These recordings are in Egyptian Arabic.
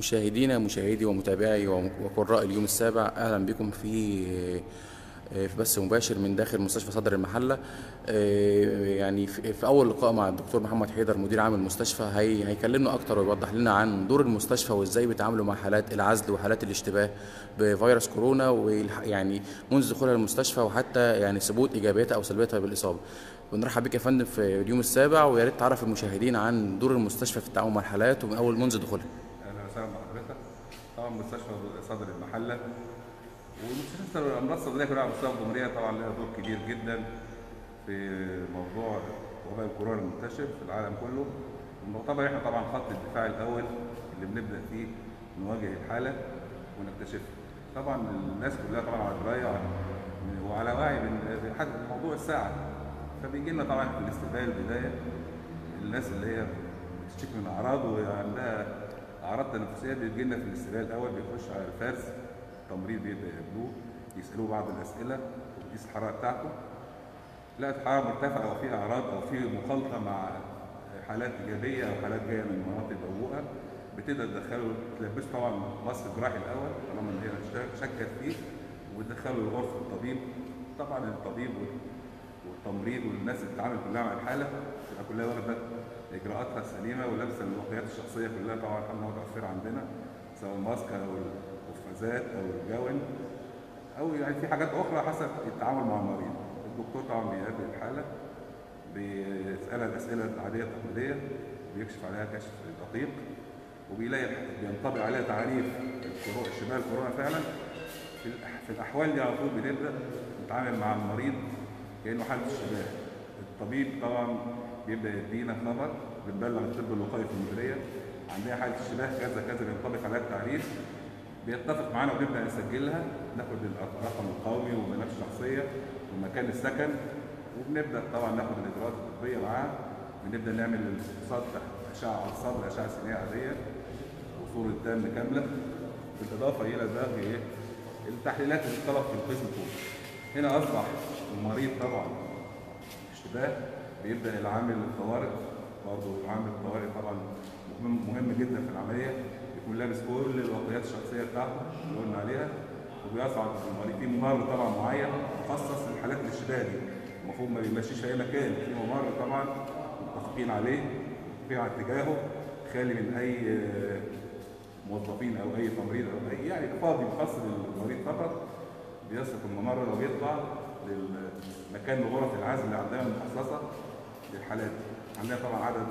مشاهدينا مشاهدي ومتابعي وقراء اليوم السابع اهلا بكم في في بث مباشر من داخل مستشفى صدر المحله يعني في اول لقاء مع الدكتور محمد حيدر مدير عام المستشفى هي هيكلمنا اكتر ويوضح لنا عن دور المستشفى وازاي بيتعاملوا مع حالات العزل وحالات الاشتباه بفيروس كورونا ويعني منذ دخولها المستشفى وحتى يعني ثبوت ايجابيتها او سلبيتها بالاصابه بنرحب بك يا فندم في اليوم السابع ويا ريت تعرف المشاهدين عن دور المستشفى في التعامل مع الحالات ومن اول منذ دخولها اهلا وسهلا بحضرتك طبعا مستشفى صدر المحله ومستشفى الامراض الصدريه كلها على مستوى الجمهوريه طبعا لها دور كبير جدا في موضوع وباء الكورونا المنتشر في العالم كله طبعا احنا طبعا خط الدفاع الاول اللي بنبدا فيه نواجه الحاله ونكتشفها طبعا الناس كلها طبعا على درايه وعلى وعي بحد موضوع الساعه فبيجي لنا طبعا في الاستقبال البدايه الناس اللي هي بتشتكي من اعراض وعندها اعراض تنفسيه بيجي لنا في الاستقبال الاول بيخش على الفرز التمريض بيبدا يقابلوه يسالوه بعض الاسئله وتقيس الحراره بتاعته لقت الحراره مرتفعه او في اعراض او في مخالطه مع حالات ايجابيه او حالات جايه من مناطق موجوده بتبدا تدخله تلبسه طبعا ماسك جراحي الاول طالما ان هي شكت فيه وتدخله لغرفه الطبيب طبعا الطبيب والتمريض والناس اللي بتتعامل كلها مع الحاله تبقى كلها واخده اجراءاتها السليمه ولابسه الوقايات الشخصيه كلها طبعا الحمد لله متوفره عندنا سواء الماسك او القفازات او الجون او يعني في حاجات اخرى حسب التعامل مع المريض الدكتور طبعا بيقابل الحاله بيسالها الاسئله العاديه التقليديه بيكشف عليها كشف دقيق وبيلاقي بينطبق عليها تعريف الكورونا اشتباه الكورونا فعلا في الاحوال دي على طول بنبدا نتعامل مع المريض كانه حاله اشتباه الطبيب طبعا بيبدا يدينا خبر بنبلغ الطب الوقائي في المديريه عندنا حاله اشتباه كذا كذا بينطبق عليها التعريف بيتفق معانا وبنبدا نسجلها ناخد الرقم القومي والبيانات الشخصيه ومكان السكن وبنبدا طبعا ناخد الاجراءات الطبيه معاه بنبدا نعمل الاتصال اشعه على الصدر اشعه سينيه عاديه وصوره دم كامله بالاضافه الى ده ايه التحليلات اللي بتطلب في القسم كله هنا اصبح المريض طبعا اشتباه بيبدا العامل الطوارئ برضه عامل الطوارئ طبعا مهم جدا في العمليه يكون لابس كل الوقايات الشخصيه بتاعته اللي قلنا عليها وبيصعد المريض في ممر طبعا معين مخصص للحالات الاشتباه دي المفروض ما بيمشيش في اي مكان في ممر طبعا متفقين عليه في على اتجاهه خالي من اي موظفين او اي تمريض او اي يعني فاضي مخصص للمريض فقط بيصرف الممر ده وبيطلع للمكان لغرف العزل اللي عندنا المخصصه للحالات دي عندنا طبعا عدد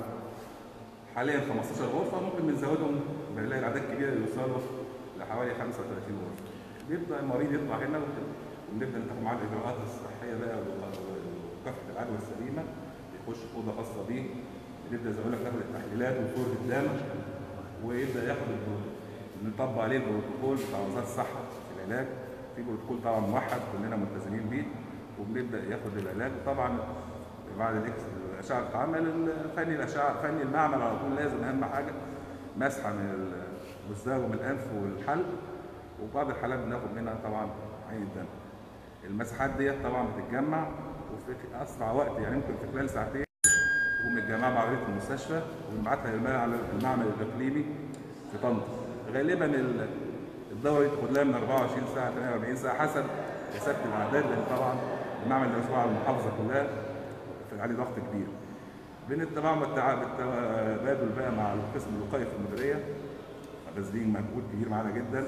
حاليا 15 غرفه ممكن بنزودهم بنلاقي الاعداد كبيره يوصلوا لحوالي 35 غرفه بيبدا المريض يطلع هنا ونبدا نتفق معاه الاجراءات الصحيه بقى ومكافحه العدوى السليمه يخش في اوضه خاصه بيه نبدا زي ما لك ناخد التحليلات وصوره الدم ويبدا ياخد نطبق عليه البروتوكول بتاع وزاره الصحه في العلاج في بروتوكول طبعا موحد كلنا ملتزمين بيه وبنبدا ياخد العلاج طبعا بعد الاكس الاشعه بتتعمل فني الاشعه فني المعمل على طول لازم اهم حاجه مسحه من الوزاره ومن الانف والحلق وبعض الحالات بناخد منها طبعا عين الدم المساحات ديت طبعا بتتجمع وفي اسرع وقت يعني ممكن في خلال ساعتين تقوم متجمعه بعربيه المستشفى ونبعتها على المعمل الاقليمي في طنطا غالبا الدوره دي تاخد لها من 24 ساعه 48 ساعه حسب كثافه الاعداد لان طبعا المعمل ده مسؤول على المحافظه كلها في عليه ضغط كبير بين طبعا بالتبادل بقى مع القسم الوقائي في المديريه باذلين مجهود كبير معانا جدا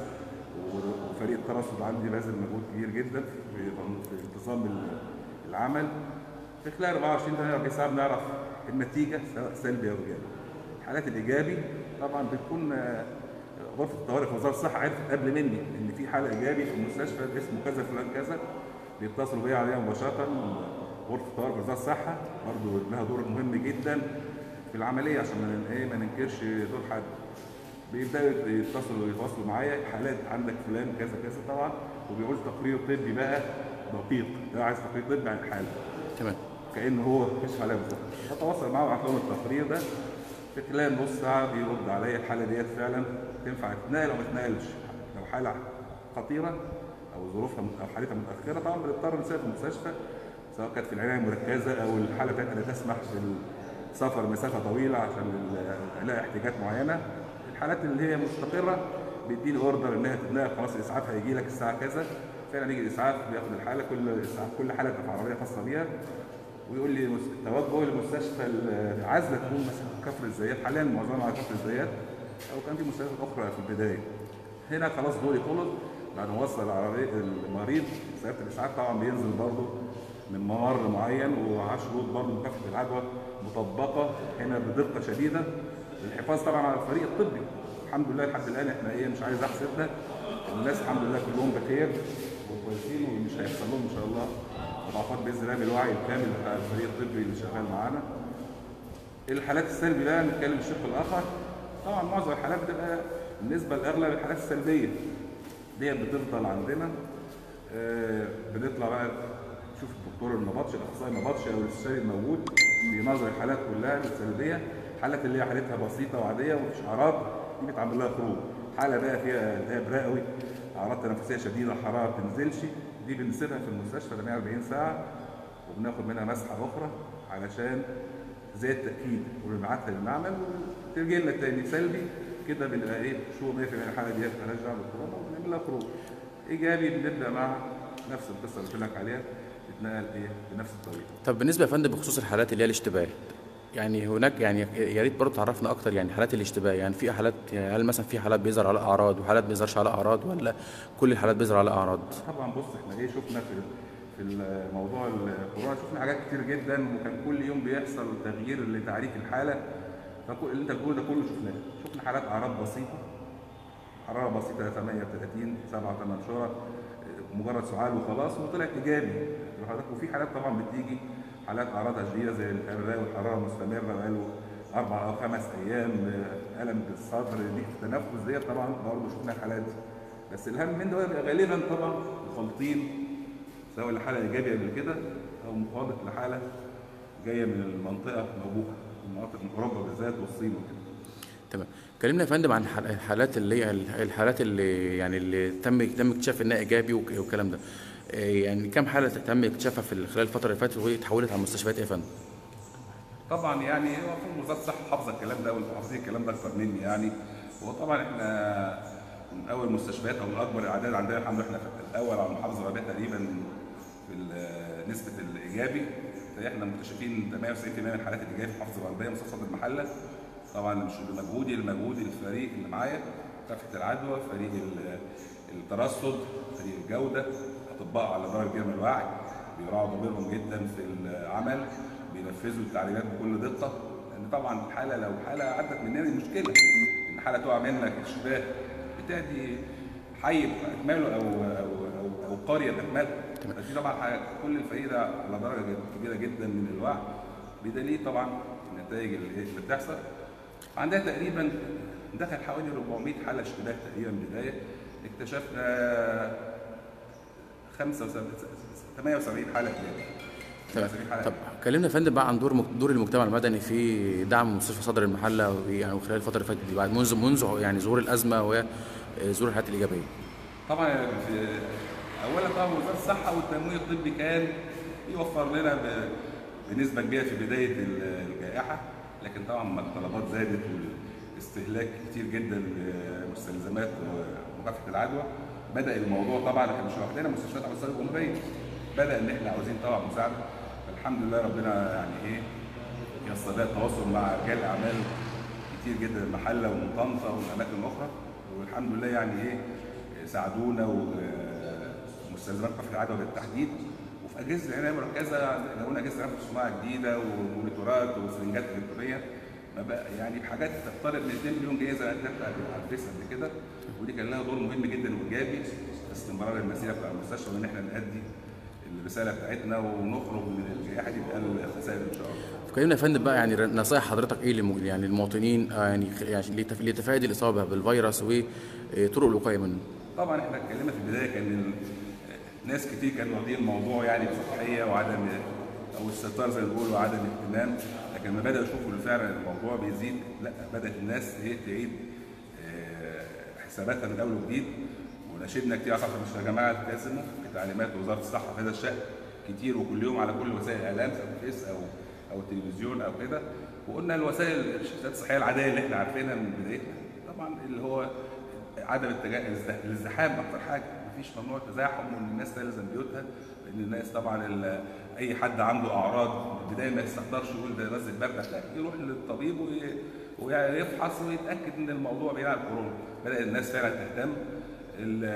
وفريق الترصد عندي باذل مجهود كبير جدا في انتظام العمل في خلال 24 48 ساعه بنعرف النتيجه سواء سلبي او ايجابي الحالات الايجابي طبعا بتكون غرفه الطوارئ في وزاره الصحه عرفت قبل مني ان في حاله ايجابي في المستشفى اسمه كذا فلان كذا بيتصلوا بيا عليها مباشره غرفه الطوارئ في وزاره الصحه برضه لها دور مهم جدا في العمليه عشان ما ايه ما ننكرش دور حد بيبداوا يتصلوا ويتواصلوا معايا حالات عندك فلان كذا كذا طبعا وبيقول تقرير طبي بقى دقيق ده عايز تقرير طبي عن الحاله تمام كانه هو كشف عليها بالظبط اتواصل معاه وابعت لهم التقرير ده في خلال نص ساعه بيرد عليا الحاله ديت فعلا تنفع تتنقل او ما تتنقلش لو حاله خطيره او ظروفها او حالتها متاخره طبعا بنضطر نسافر المستشفى سواء كانت في العنايه المركزه او الحاله بتاعتها لا تسمح بالسفر مسافه طويله عشان نلاقي احتياجات معينه الحالات اللي هي مستقره بيديني اوردر انها تتنقل خلاص الاسعاف هيجي لك الساعه كذا فعلا يجي الاسعاف بياخد الحاله كل اسعاف كل حاله في عربيه خاصه بيها ويقول لي مس- توجه لمستشفى العزله تكون مثلا كفر الزيات حاليا معظمها على كفر الزيات او كان في مستشفيات اخرى في البدايه هنا خلاص دوري خلص بعد ما وصل العربيه المريض سياره الاسعاف طبعا بينزل برضه من ممر معين ومعاه شروط برضه مكافحه العدوى مطبقه هنا بدقه شديده الحفاظ طبعا على الفريق الطبي الحمد لله لحد الان احنا ايه مش عايز احسب ده الناس الحمد لله كلهم بخير وكويسين ومش هيحصل لهم ان شاء الله مضاعفات باذن الله بالوعي الكامل بتاع الفريق الطبي اللي شغال معانا الحالات السلبي بقى نتكلم الشق الاخر طبعا معظم الحالات بتبقى بالنسبه لاغلب الحالات السلبيه ديت بتفضل عندنا آه، بنطلع بقى نشوف الدكتور النبطشي الاخصائي النبطشي او الاستشاري الموجود بينظر الحالات كلها السلبيه الحالات اللي هي حالتها بسيطه وعاديه ومفيش اعراض دي بيتعمل لها خروج حاله بقى فيها التهاب رئوي اعراض تنفسيه شديده حراره ما بتنزلش دي بنسيبها في المستشفى 48 ساعه وبناخد منها مسحه اخرى علشان زي التاكيد ونبعتها للمعمل وترجع لنا تاني سلبي كده بنبقى ايه شو 100% الحاله دي مالهاش دعوه بالكورونا وبنعمل لها خروج ايجابي بنبدا مع نفس القصه اللي قلت لك عليها تتنقل ايه بنفس الطريقه طب بالنسبه يا فندم بخصوص الحالات اللي هي الاشتباه يعني هناك يعني يا ريت برضه تعرفنا اكتر يعني حالات الاشتباه يعني في حالات يعني هل مثلا في حالات بيظهر على اعراض وحالات ما بيظهرش على اعراض ولا كل الحالات بيظهر على اعراض؟ طبعا بص احنا ايه شفنا في في الموضوع الكورونا شفنا حاجات كتير جدا وكان كل يوم بيحصل تغيير لتعريف الحاله فكل اللي انت بتقوله ده كله شفناه شفنا حالات اعراض بسيطه حراره بسيطه 38 7 8 شهور مجرد سعال وخلاص وطلعت ايجابي لحضرتك وفي حالات طبعا بتيجي حالات اعراضها شديده زي الحراره والحراره مستمره بقاله اربع او خمس ايام الم بالصدر دي التنفس ديت طبعا برضه شفنا الحالات دي بس الهم من ده بيبقى غالبا طبعا مخالطين سواء الحاله ايجابيه قبل كده او مخالط لحاله جايه من المنطقه موجوده المناطق من اوروبا بالذات والصين وكده تمام كلمنا يا فندم عن الح- الحالات اللي هي الحالات اللي يعني اللي تم تم اكتشاف انها ايجابي وك- والكلام ده إيه يعني كم حاله تم اكتشافها في خلال الفتره اللي فاتت وهي اتحولت على مستشفيات ايه يا فندم؟ طبعا يعني هو المفروض وزاره الصحه حافظه الكلام ده وانتم حافظين الكلام ده اكتر مني يعني هو طبعا احنا من اول مستشفيات او من اكبر الاعداد عندنا الحمد لله احنا في الاول على المحافظه الربيع تقريبا في ال- نسبه الايجابي احنا مكتشفين 98% من الحالات الايجابيه في محافظه الغربيه مستشفى المحله طبعا مش بمجهودي المجهود الفريق اللي معايا مكافحه العدوى فريق ال- الترصد فريق الجوده اطباء على درجه كبيره من الوعي بيراعوا ضميرهم جدا في العمل بينفذوا التعليمات بكل دقه لان طبعا الحاله لو حاله عدت مننا دي مشكله ان حاله تقع منك اشتباه بتأدي حي باكمله او او او, أو قريه باكملها دي طبعا حاجة كل الفريق ده على درجه كبيره جدا من الوعي بدليل طبعا النتائج اللي اللي بتحصل عندها تقريبا دخل حوالي 400 حاله اشتباه تقريبا بدايه اكتشفنا 75 78 حاله كده تمام 78 حاله طب كلمنا يا فندم بقى عن دور مك- دور المجتمع المدني في دعم مستشفى صدر المحله يعني خلال الفتره اللي فاتت دي بعد منذ منذ يعني ظهور الازمه وظهور الحالات الايجابيه. طبعا في اولا طبعا وزاره الصحه والتمويل الطبي كان يوفر لنا ب- بنسبه كبيره في بدايه ال- الجائحه لكن طبعا لما الطلبات زادت والاستهلاك كتير جدا لمستلزمات ومكافحه العدوى بدا الموضوع طبعا احنا مش لوحدنا مستشفيات على مستوى الجمهوريه بدا ان احنا عاوزين طبعا مساعده فالحمد لله ربنا يعني ايه يسر لنا التواصل مع رجال اعمال كتير جدا المحله ومن طنطا ومن اماكن اخرى والحمد لله يعني ايه ساعدونا ومستلزمات كافه العدوى بالتحديد وفي اجهزه العنايه المركزه لقونا اجهزه عنايه صناعه جديده ومونيتورات وسرنجات الكترونيه ما بقى يعني بحاجات تقترب من 2 مليون جنيه زي ما قلت لك على الفيس قبل كده ودي كان لها دور مهم جدا وايجابي في استمرار المسيره بتاع المستشفى وان احنا نأدي الرساله بتاعتنا ونخرج من الجائحه دي بأقل خسائر ان شاء الله. فكلمنا يا فندم بقى يعني نصائح حضرتك ايه للم- يعني للمواطنين آه، يعني يعني لتف- لتفادي الاصابه بالفيروس وطرق الوقايه منه. طبعا احنا اتكلمنا في البدايه كان ال- ناس كتير كانوا واخدين الموضوع يعني بسطحيه وعدم او استهتار زي ما بيقولوا وعدم اهتمام لكن لما بداوا يشوفوا ان فعلا الموضوع بيزيد لا بدات الناس ايه تعيد آه، حساباتها من اول وجديد وناشدنا كتير عشان مش يا جماعه التزموا بتعليمات وزاره الصحه في هذا الشان كتير وكل يوم على كل وسائل الاعلام سواء الفيس او او التلفزيون او كده وقلنا الوسائل الشتات الصحيه العاديه اللي احنا عارفينها من بدايتنا طبعا اللي هو عدم التجا... الازد- الازدحام اكتر حاجه مفيش ممنوع تزاحم وان الناس تلزم بيوتها لان الناس طبعا ال... اي حد عنده اعراض من البدايه ما يستقدرش يقول ده نزل برد لا يروح للطبيب وي... ويفحص ويتاكد ان الموضوع بعيد عن الكورونا بدا الناس فعلا تهتم ال...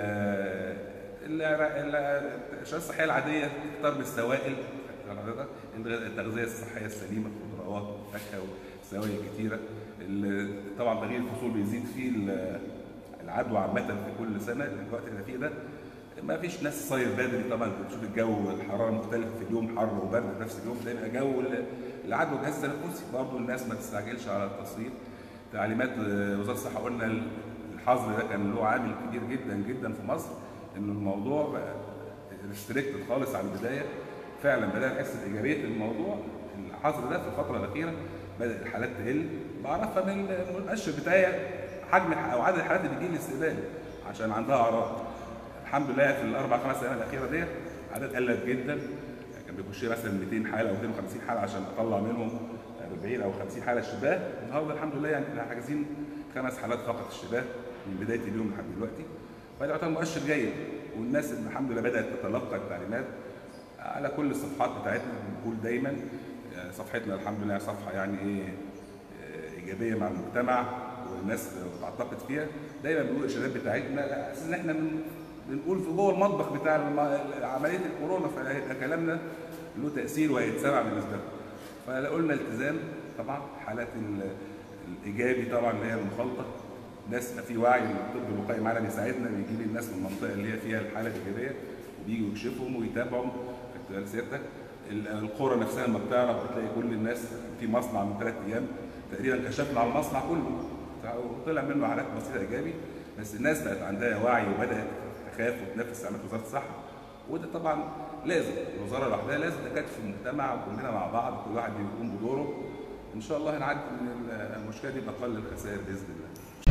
ال- ال- الاشياء الصحيه العاديه تختار بالسوائل حضرتك التغذيه الصحيه السليمه الخضروات والفاكهه والسوائل الكتيره ال- طبعا تغيير الفصول بيزيد فيه ال- العدوى عامه في كل سنه الوقت اللي فيه ده ما فيش ناس صيف بدري طبعا بتشوف الجو الحراره مختلفه في اليوم حر وبرد في نفس اليوم ده يبقى جو ال- العدوى الجهاز التنفسي برضه الناس ما تستعجلش على التصوير تعليمات آه، وزاره الصحه قلنا الحظر ده كان له عامل كبير جدا جدا في مصر ان الموضوع بقى ريستريكتد خالص عن البدايه فعلا بدأنا نحس بايجابيه الموضوع الحظر ده في الفتره الاخيره بدات الحالات تقل بعرفها من المؤشر بتاعي حجم الح- او عدد الحالات اللي بتجي لي الاستقبال عشان عندها اعراض الحمد لله في الاربع خمس سنوات الاخيره ديت عدد قلت جدا يعني كان بيخش لي مثلا 200 حاله او 250 حاله عشان اطلع منهم 40 او 50 حاله اشتباه النهارده الحمد لله يعني احنا حاجزين خمس حالات فقط اشتباه من بدايه اليوم لحد دلوقتي فده يعتبر مؤشر جيد والناس الحمد لله بدات تتلقى التعليمات على كل الصفحات بتاعتنا بنقول دايما آه، صفحتنا الحمد لله صفحه يعني ايه آه، ايجابيه مع المجتمع والناس بتعتقد فيها دايما بنقول الارشادات بتاعتنا على اساس ان احنا بن- بنقول في جوه المطبخ بتاع الم- عمليه الكورونا فهيبقى كلامنا له تاثير وهيتسمع بالنسبه لهم فلو قلنا التزام طبعا حالات ال- الايجابي طبعا اللي هي المخالطه ناس يبقى في وعي الطب الوقائي معانا بيساعدنا بيجي لي الناس من المنطقه اللي هي فيها الحاله الايجابيه وبيجوا يكشفهم ويتابعوا خدت بال سيادتك ال- القرى نفسها لما بتعرف بتلاقي كل الناس في مصنع من ثلاث ايام تقريبا كشفنا على المصنع كله وطلع منه حالات بسيطه ايجابي بس الناس بقت عندها وعي وبدات تخاف وتنفذ تعليمات وزاره الصحه وده طبعا لازم الوزاره لوحدها لازم تكاتف المجتمع وكلنا مع بعض كل واحد يقوم بدوره ان شاء الله هنعدي من المشكله دي باقل الخسائر باذن الله